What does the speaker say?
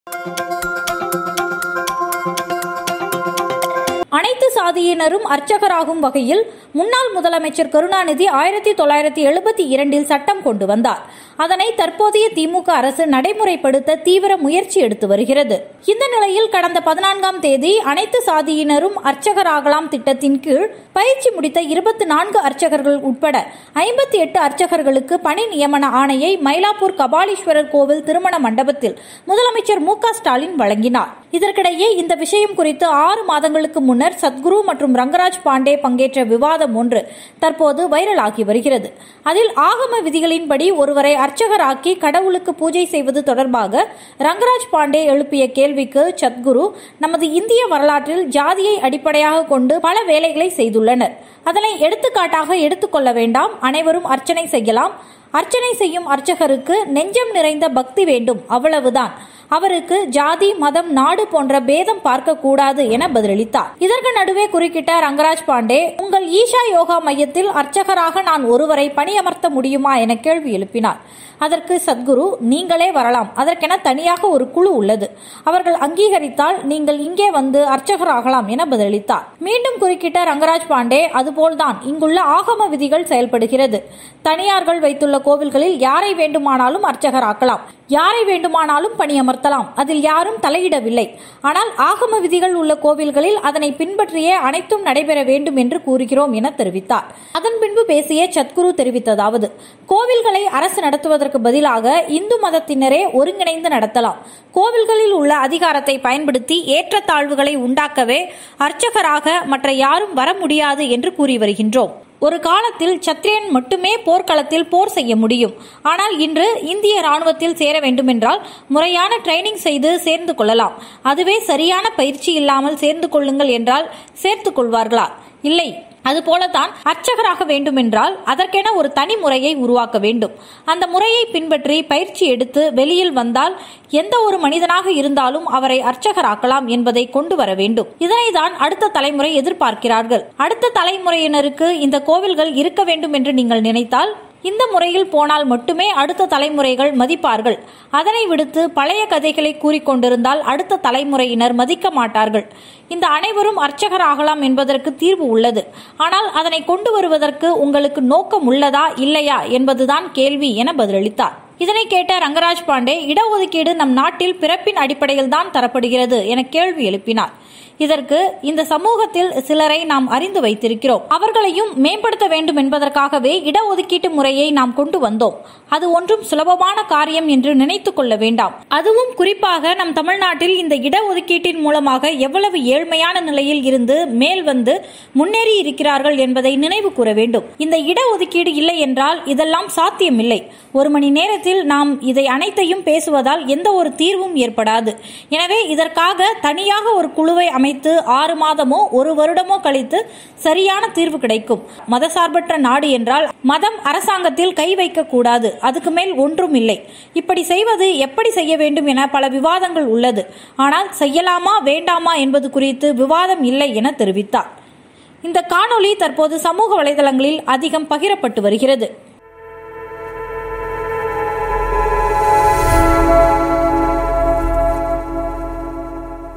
அனைத்து சாதியினரும் அர்ச்சகராகும் வகையில் முன்னாள் முதலமைச்சர் கருணாநிதி ஆயிரத்தி தொள்ளாயிரத்தி எழுபத்தி இரண்டில் சட்டம் கொண்டு வந்தார் அதனை தற்போதைய திமுக அரசு நடைமுறைப்படுத்த தீவிர முயற்சி எடுத்து வருகிறது இந்த நிலையில் கடந்த பதினான்காம் தேதி அனைத்து சாதியினரும் அர்ச்சகராகலாம் திட்டத்தின் கீழ் பயிற்சி முடித்த இருபத்தி நான்கு அர்ச்சகர்கள் உட்பட ஐம்பத்தி எட்டு அர்ச்சகர்களுக்கு பணி நியமன ஆணையை மயிலாப்பூர் கபாலீஸ்வரர் கோவில் திருமண மண்டபத்தில் முதலமைச்சர் மு க ஸ்டாலின் வழங்கினார் இதற்கிடையே இந்த விஷயம் குறித்து ஆறு மாதங்களுக்கு முன்னர் சத்குரு மற்றும் ரங்கராஜ் பாண்டே பங்கேற்ற விவாதம் ஒன்று தற்போது வைரலாகி வருகிறது அதில் ஆகம விதிகளின்படி ஒருவரை அர்ச்சகராக்கி கடவுளுக்கு பூஜை செய்வது தொடர்பாக ரங்கராஜ் பாண்டே எழுப்பிய கேள்விக்கு சத்குரு நமது இந்திய வரலாற்றில் ஜாதியை அடிப்படையாக கொண்டு பல வேலைகளை செய்துள்ளனர் அதனை எடுத்துக்காட்டாக எடுத்துக்கொள்ள வேண்டாம் அனைவரும் அர்ச்சனை செய்யலாம் அர்ச்சனை செய்யும் அர்ச்சகருக்கு நெஞ்சம் நிறைந்த பக்தி வேண்டும் அவ்வளவுதான் அவருக்கு ஜாதி மதம் நாடு போன்ற பேதம் பார்க்க கூடாது என பதிலளித்தார் இதற்கு நடுவே குறுக்கிட்ட ரங்கராஜ் பாண்டே உங்கள் ஈஷா யோகா மையத்தில் அர்ச்சகராக நான் ஒருவரை பணியமர்த்த முடியுமா என கேள்வி எழுப்பினார் அதற்கு சத்குரு நீங்களே வரலாம் அதற்கென தனியாக ஒரு குழு உள்ளது அவர்கள் அங்கீகரித்தால் நீங்கள் இங்கே வந்து அர்ச்சகராகலாம் என பதிலளித்தார் மீண்டும் குறுக்கிட்ட ரங்கராஜ் பாண்டே அதுபோல்தான் இங்குள்ள ஆகம விதிகள் செயல்படுகிறது தனியார்கள் வைத்துள்ள கோவில்களில் யாரை வேண்டுமானாலும் அர்ச்சகராக்கலாம் யாரை வேண்டுமானாலும் பணியமர்த்தலாம் அதில் யாரும் தலையிடவில்லை ஆனால் ஆகம விதிகள் உள்ள கோவில்களில் அதனை பின்பற்றியே அனைத்தும் நடைபெற வேண்டும் என்று கூறுகிறோம் என தெரிவித்தார் அதன் பின்பு பேசிய சத்குரு தெரிவித்ததாவது கோவில்களை அரசு நடத்துவதற்கு பதிலாக இந்து மதத்தினரே ஒருங்கிணைந்து நடத்தலாம் கோவில்களில் உள்ள அதிகாரத்தை பயன்படுத்தி ஏற்றத்தாழ்வுகளை உண்டாக்கவே அர்ச்சகராக மற்ற யாரும் வர முடியாது என்று கூறி வருகின்றோம் ஒரு காலத்தில் சத்திரியன் மட்டுமே போர்க்களத்தில் போர் செய்ய முடியும் ஆனால் இன்று இந்திய ராணுவத்தில் சேர வேண்டுமென்றால் முறையான ட்ரைனிங் செய்து சேர்ந்து கொள்ளலாம் அதுவே சரியான பயிற்சி இல்லாமல் சேர்ந்து கொள்ளுங்கள் என்றால் சேர்த்துக் கொள்வார்களா இல்லை அதுபோலதான் அர்ச்சகராக வேண்டுமென்றால் அதற்கென ஒரு தனி முறையை உருவாக்க வேண்டும் அந்த முறையை பின்பற்றி பயிற்சி எடுத்து வெளியில் வந்தால் எந்த ஒரு மனிதனாக இருந்தாலும் அவரை அர்ச்சகராக்கலாம் என்பதை கொண்டு வர வேண்டும் இதனைதான் அடுத்த தலைமுறை எதிர்பார்க்கிறார்கள் அடுத்த தலைமுறையினருக்கு இந்த கோவில்கள் இருக்க வேண்டும் என்று நீங்கள் நினைத்தால் இந்த முறையில் போனால் மட்டுமே அடுத்த தலைமுறைகள் மதிப்பார்கள் அதனை விடுத்து பழைய கதைகளை கூறிக்கொண்டிருந்தால் அடுத்த தலைமுறையினர் மதிக்க மாட்டார்கள் இந்த அனைவரும் அர்ச்சகர் ஆகலாம் என்பதற்கு தீர்வு உள்ளது ஆனால் அதனை கொண்டு வருவதற்கு உங்களுக்கு நோக்கம் உள்ளதா இல்லையா என்பதுதான் கேள்வி என பதிலளித்தார் இதனை கேட்ட ரங்கராஜ் பாண்டே இடஒதுக்கீடு நம் நாட்டில் பிறப்பின் அடிப்படையில் தான் தரப்படுகிறது என கேள்வி எழுப்பினார் இதற்கு இந்த சமூகத்தில் சிலரை நாம் அறிந்து வைத்திருக்கிறோம் அவர்களையும் மேம்படுத்த வேண்டும் என்பதற்காகவே இடஒதுக்கீட்டு முறையை நாம் கொண்டு வந்தோம் அது ஒன்றும் சுலபமான காரியம் என்று நினைத்துக் கொள்ள வேண்டாம் அதுவும் குறிப்பாக நம் தமிழ்நாட்டில் இந்த இடஒதுக்கீட்டின் மூலமாக எவ்வளவு ஏழ்மையான நிலையில் இருந்து மேல் வந்து முன்னேறி இருக்கிறார்கள் என்பதை நினைவு கூற வேண்டும் இந்த இடஒதுக்கீடு இல்லை என்றால் இதெல்லாம் சாத்தியமில்லை ஒரு மணி நேரத்தில் நாம் இதை அனைத்தையும் பேசுவதால் எந்த ஒரு தீர்வும் ஏற்படாது எனவே இதற்காக தனியாக ஒரு குழுவை அமைத்து ஆறு மாதமோ ஒரு வருடமோ கழித்து சரியான தீர்வு கிடைக்கும் மதசார்பற்ற நாடு என்றால் மதம் அரசாங்கத்தில் கை வைக்க கூடாது அதுக்கு மேல் ஒன்றும் இல்லை இப்படி செய்வது எப்படி செய்ய வேண்டும் என பல விவாதங்கள் உள்ளது ஆனால் செய்யலாமா வேண்டாமா என்பது குறித்து விவாதம் இல்லை என தெரிவித்தார் இந்த காணொளி தற்போது சமூக வலைதளங்களில் அதிகம் பகிரப்பட்டு வருகிறது